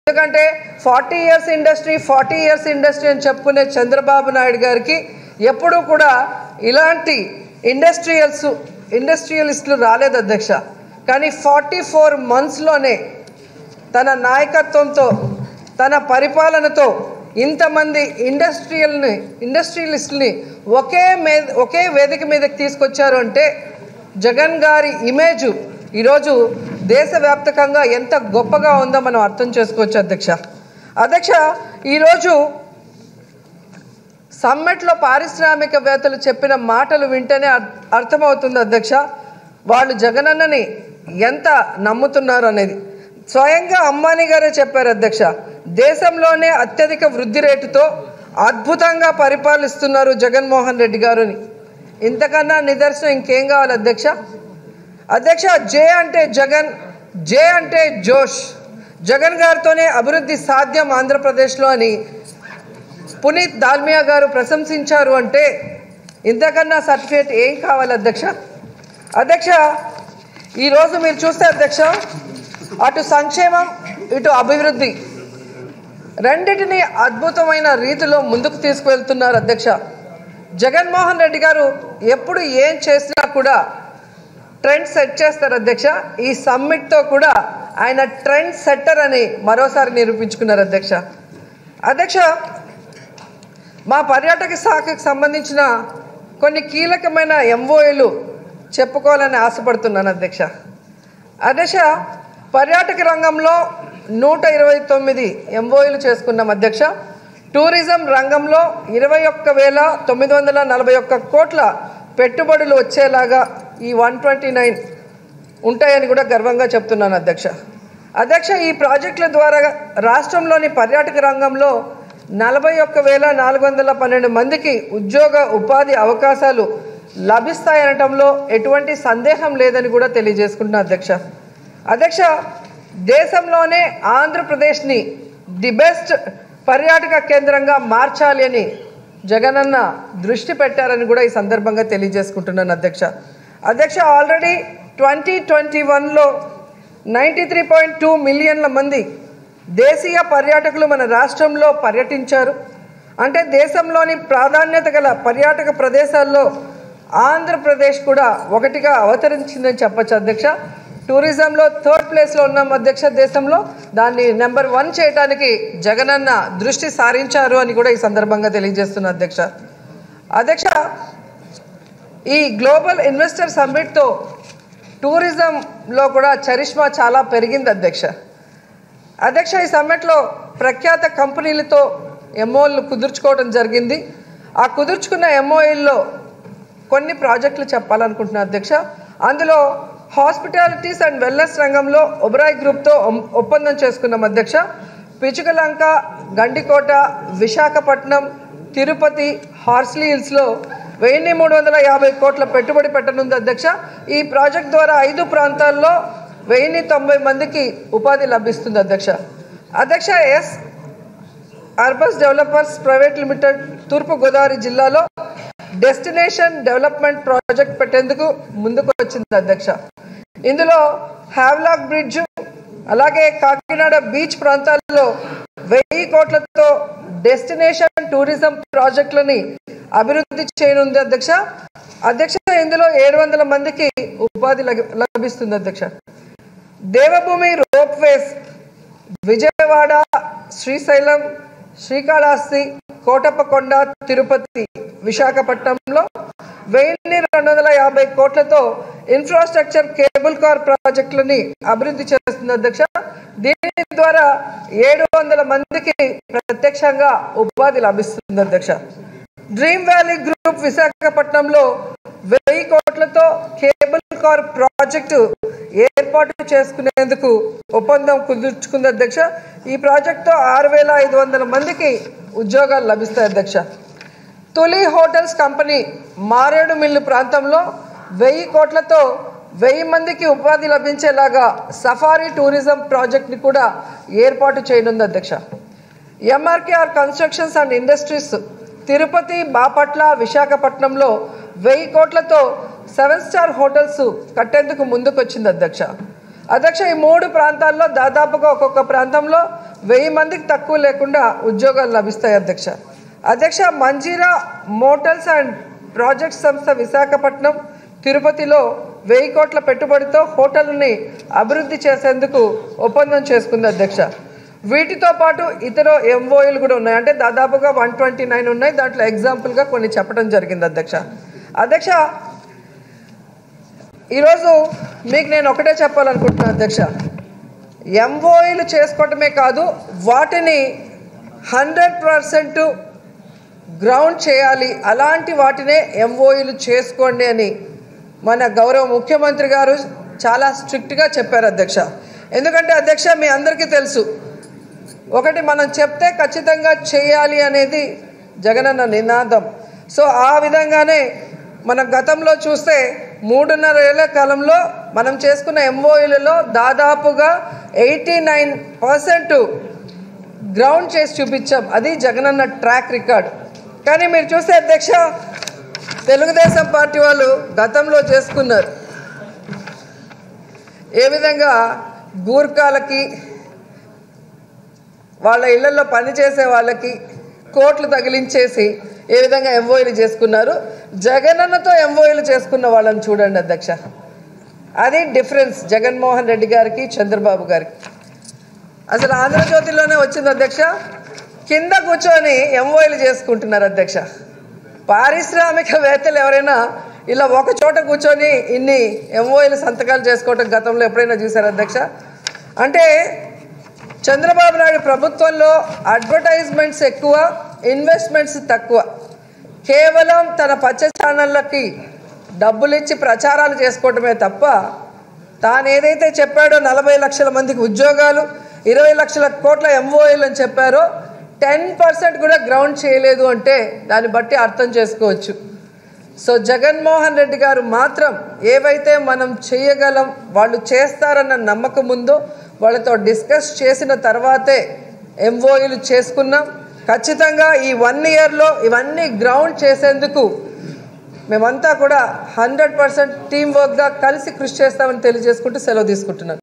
ఎందుకంటే forty years industry forty years industry అని చెప్పుకునే చంద్రబాబు నాయుడు గారికి ఎప్పుడూ కూడా ఇలాంటి ఇండస్ట్రియల్స్ ఇండస్ట్రియలిస్టులు రాలేదు అధ్యక్ష కానీ ఫార్టీ ఫోర్ మంత్స్లోనే తన నాయకత్వంతో తన పరిపాలనతో ఇంతమంది ఇండస్ట్రియల్ని ఇండస్ట్రియలిస్టుల్ని ఒకే మే ఒకే వేదిక మీదకి తీసుకొచ్చారు అంటే జగన్ గారి ఇమేజ్ ఈరోజు దేశవ్యాప్తకంగా ఎంత గొప్పగా ఉందో మనం అర్థం చేసుకోవచ్చు అధ్యక్ష అధ్యక్ష ఈరోజు సమ్మెట్లో పారిశ్రామికవేత్తలు చెప్పిన మాటలు వింటేనే అర్- అర్థమవుతుంది అధ్యక్ష వాళ్ళు జగనన్నని ఎంత నమ్ముతున్నారు అనేది స్వయంగా అంబానీ గారే చెప్పారు అధ్యక్ష దేశంలోనే అత్యధిక వృద్ధి రేటుతో అద్భుతంగా పరిపాలిస్తున్నారు జగన్మోహన్ రెడ్డి గారుని ఇంతకన్నా నిదర్శనం ఇంకేం కావాలి అధ్యక్ష అధ్యక్ష జే అంటే జగన్ జే అంటే జోష్ జగన్ గారితోనే అభివృద్ధి సాధ్యం ఆంధ్రప్రదేశ్లో అని పునీత్ దాల్మియా గారు ప్రశంసించారు అంటే ఇంతకన్నా సర్టిఫికేట్ ఏం కావాలి అధ్యక్ష అధ్యక్ష ఈరోజు మీరు చూస్తే అధ్యక్ష అటు సంక్షేమం ఇటు అభివృద్ధి రెండిటిని అద్భుతమైన రీతిలో ముందుకు తీసుకువెళ్తున్నారు అధ్యక్ష జగన్మోహన్ రెడ్డి గారు ఎప్పుడు ఏం చేసినా కూడా ట్రెండ్ సెట్ చేస్తారు అధ్యక్ష ఈ సమ్మిట్తో కూడా ఆయన ట్రెండ్ సెట్టర్ అని మరోసారి నిరూపించుకున్నారు అధ్యక్ష అధ్యక్ష మా పర్యాటక శాఖకు సంబంధించిన కొన్ని కీలకమైన ఎంఓఏలు చెప్పుకోవాలని ఆశపడుతున్నాను అధ్యక్ష అధ్యక్ష పర్యాటక రంగంలో నూట ఇరవై తొమ్మిది ఎంఓఏలు చేసుకున్నాం అధ్యక్ష టూరిజం రంగంలో ఇరవై ఒక్క వేల తొమ్మిది వందల నలభై ఒక్క కోట్ల పెట్టుబడులు వచ్చేలాగా ఈ వన్ ట్వంటీ నైన్ ఉంటాయని కూడా గర్వంగా చెప్తున్నాను అధ్యక్ష అధ్యక్ష ఈ ప్రాజెక్టుల ద్వారా రాష్ట్రంలోని పర్యాటక రంగంలో నలభై ఒక్క వేల నాలుగు వందల పన్నెండు మందికి ఉద్యోగ ఉపాధి అవకాశాలు లభిస్తాయనటంలో ఎటువంటి సందేహం లేదని కూడా తెలియజేసుకుంటున్నా అధ్యక్ష అధ్యక్ష దేశంలోనే ఆంధ్రప్రదేశ్ని ది బెస్ట్ పర్యాటక కేంద్రంగా మార్చాలి అని జగనన్న దృష్టి పెట్టారని కూడా ఈ సందర్భంగా తెలియజేసుకుంటున్నాను అధ్యక్ష అధ్యక్ష ఆల్రెడీ ట్వంటీ ట్వంటీ వన్లో నైంటీ త్రీ పాయింట్ టూ మిలియన్ల మంది దేశీయ పర్యాటకులు మన రాష్ట్రంలో పర్యటించారు అంటే దేశంలోని ప్రాధాన్యత గల పర్యాటక ప్రదేశాల్లో ఆంధ్రప్రదేశ్ కూడా ఒకటిగా అవతరించిందని చెప్పచ్చు అధ్యక్ష టూరిజంలో థర్డ్ ప్లేస్లో ఉన్నాం అధ్యక్ష దేశంలో దాన్ని నెంబర్ వన్ చేయడానికి జగనన్న దృష్టి సారించారు అని కూడా ఈ సందర్భంగా తెలియజేస్తున్నా అధ్యక్ష అధ్యక్ష ఈ గ్లోబల్ ఇన్వెస్టర్ సమ్మిట్తో టూరిజంలో కూడా చరిష్మా చాలా పెరిగింది అధ్యక్ష అధ్యక్ష ఈ సమ్మిట్లో ప్రఖ్యాత కంపెనీలతో ఎంఓలు కుదుర్చుకోవడం జరిగింది ఆ కుదుర్చుకున్న ఎంఓఏల్లో కొన్ని ప్రాజెక్టులు చెప్పాలనుకుంటున్నా అధ్యక్ష అందులో హాస్పిటాలిటీస్ అండ్ వెల్నెస్ రంగంలో ఒబరాయ్ గ్రూప్తో ఒం- ఒప్పందం చేసుకున్నాం అధ్యక్ష పిచుకలంక గండికోట విశాఖపట్నం తిరుపతి హార్స్లీ హిల్స్లో వెయ్యి మూడు వందల యాభై కోట్ల పెట్టుబడి పెట్టనుంది అధ్యక్ష ఈ ప్రాజెక్ట్ ద్వారా ఐదు ప్రాంతాల్లో వెయ్యి తొంభై మందికి ఉపాధి లభిస్తుంది అధ్యక్ష అధ్యక్ష S Urbus developers private limited Turpu Godavari జిల్లాలో డెస్టినేషన్ డెవలప్మెంట్ ప్రాజెక్ట్ పెట్టేందుకు ముందుకు వచ్చింది అధ్యక్ష ఇందులో హ్యావ్లాక్ బ్రిడ్జ్ అలాగే కాకినాడ బీచ్ ప్రాంతాల్లో వెయ్యి కోట్లతో డెస్టినేషన్ టూరిజం ప్రాజెక్టులని అభివృద్ధి చేయనుంది అధ్యక్ష అధ్యక్ష ఇందులో ఏడు వందల మందికి ఉపాధి లగ- లభిస్తుంది అధ్యక్ష దేవభూమి రోప్ వేస్ విజయవాడ శ్రీశైలం శ్రీకాళహస్తి కోటప్పకొండ తిరుపతి విశాఖపట్నంలో వెయ్యి రెండు వందల యాభై కోట్లతో ఇన్ఫ్రాస్ట్రక్చర్ కేబుల్ కార్ ప్రాజెక్టులని అభివృద్ధి చేస్తుంది అధ్యక్ష దీని ద్వారా ఏడు వందల మందికి ప్రత్యక్షంగా ఉపాధి లభిస్తుంది అధ్యక్ష డ్రీమ్ వ్యాలీ గ్రూప్ విశాఖపట్నంలో వెయ్యి కోట్లతో కేబుల్ కార్ ప్రాజెక్టు ఏర్పాటు చేసుకునేందుకు ఒప్పందం కుదుర్చుకుంది అధ్యక్ష ఈ ప్రాజెక్టుతో ఆరు వేల ఐదు వందల మందికి ఉద్యోగాలు లభిస్తాయి అధ్యక్ష Tuli hotels company Maredumilli ప్రాంతంలో వెయ్యి కోట్లతో వెయ్యి మందికి ఉపాధి లభించేలాగా సఫారీ టూరిజం ప్రాజెక్ట్ని కూడా ఏర్పాటు చేయనుంది అధ్యక్ష MRKR constructions and industries Tirupati Bapatla విశాఖపట్నంలో వెయ్యి కోట్లతో సెవెన్ స్టార్ హోటల్స్ కట్టేందుకు ముందుకొచ్చింది అధ్యక్ష అధ్యక్ష ఈ మూడు ప్రాంతాల్లో దాదాపుగా ఒక్కొక్క ప్రాంతంలో వెయ్యి మందికి తక్కువ లేకుండా ఉద్యోగాలు లభిస్తాయి అధ్యక్ష అధ్యక్ష మంజీరా మోటల్స్ అండ్ ప్రాజెక్ట్ సంస్థ విశాఖపట్నం తిరుపతిలో వెయ్యి కోట్ల పెట్టుబడితో హోటల్ని అభివృద్ధి చేసేందుకు ఒప్పందం చేసుకుంది అధ్యక్ష వీటితో పాటు ఇతర ఎంఓఈలు కూడా ఉన్నాయి అంటే దాదాపుగా వన్ ట్వంటీ నైన్ ఉన్నాయి దాంట్లో ఎగ్జాంపుల్గా కొన్ని చెప్పడం జరిగింది అధ్యక్ష అధ్యక్ష ఈరోజు మీకు నేను ఒకటే చెప్పాలనుకుంటున్నాను అధ్యక్ష ఎంఓఈలు చేసుకోవటమే కాదు వాటిని హండ్రెడ్ పర్సెంట్ గ్రౌండ్ చేయాలి అలాంటి వాటినే ఎంఓఈలు చేసుకోండి అని మన గౌరవ ముఖ్యమంత్రి గారు చాలా స్ట్రిక్ట్గా చెప్పారు అధ్యక్ష ఎందుకంటే అధ్యక్ష మీ అందరికీ తెలుసు ఒకటి మనం చెప్తే ఖచ్చితంగా చేయాలి అనేది జగనన్న నినాదం సో ఆ విధంగానే మనం గతంలో చూస్తే మూడున్నర ఏళ్ల కాలంలో మనం చేసుకున్న ఎంఓఈలలో దాదాపుగా ఎయిటీ నైన్ పర్సెంట్ గ్రౌండ్ చేసి చూపించాం అది జగనన్న ట్రాక్ రికార్డ్ కానీ మీరు చూస్తే అధ్యక్ష తెలుగుదేశం పార్టీ వాళ్ళు గతంలో చేసుకున్నారు ఏ విధంగా గూర్ఖాలకి వాళ్ళ ఇళ్లలో పనిచేసే వాళ్ళకి కోట్లు తగిలించేసి ఏ విధంగా ఎంఓఈలు చేసుకున్నారు జగనన్నతో ఎంఓఈలు చేసుకున్న వాళ్ళని చూడండి అధ్యక్ష అది డిఫరెన్స్ జగన్మోహన్ రెడ్డి గారికి చంద్రబాబు గారికి అసలు ఆంధ్రజ్యోతిలోనే వచ్చింది అధ్యక్ష కింద కూర్చొని ఎంఓఈలు చేసుకుంటున్నారు అధ్యక్ష పారిశ్రామికవేత్తలు ఎవరైనా ఇలా ఒక చోట కూర్చొని ఇన్ని ఎంఓఈలు సంతకాలు చేసుకోవటం గతంలో ఎప్పుడైనా చూసారు అధ్యక్ష అంటే చంద్రబాబు నాయుడు ప్రభుత్వంలో అడ్వర్టైజ్మెంట్స్ ఎక్కువ ఇన్వెస్ట్మెంట్స్ తక్కువ కేవలం తన పచ్చ ఛానళ్ళకి డబ్బులు ఇచ్చి ప్రచారాలు చేసుకోవటమే తప్ప తాను ఏదైతే చెప్పాడో నలభై లక్షల మందికి ఉద్యోగాలు ఇరవై లక్షల కోట్ల ఎంఓఏలు అని చెప్పారో టెన్ పర్సెంట్ కూడా గ్రౌండ్ చేయలేదు అంటే దాన్ని బట్టి అర్థం చేసుకోవచ్చు సో జగన్మోహన్ రెడ్డి గారు మాత్రం ఏవైతే మనం చేయగలం వాళ్ళు చేస్తారన్న నమ్మకం ఉందో వాళ్ళతో డిస్కస్ చేసిన తర్వాతే ఎంఓఈలు చేసుకున్నాం ఖచ్చితంగా ఈ వన్ ఇయర్లో ఇవన్నీ గ్రౌండ్ చేసేందుకు మేమంతా కూడా హండ్రెడ్ పర్సెంట్ టీం వర్క్గా కలిసి కృషి చేస్తామని తెలియజేసుకుంటూ సెలవు తీసుకుంటున్నాను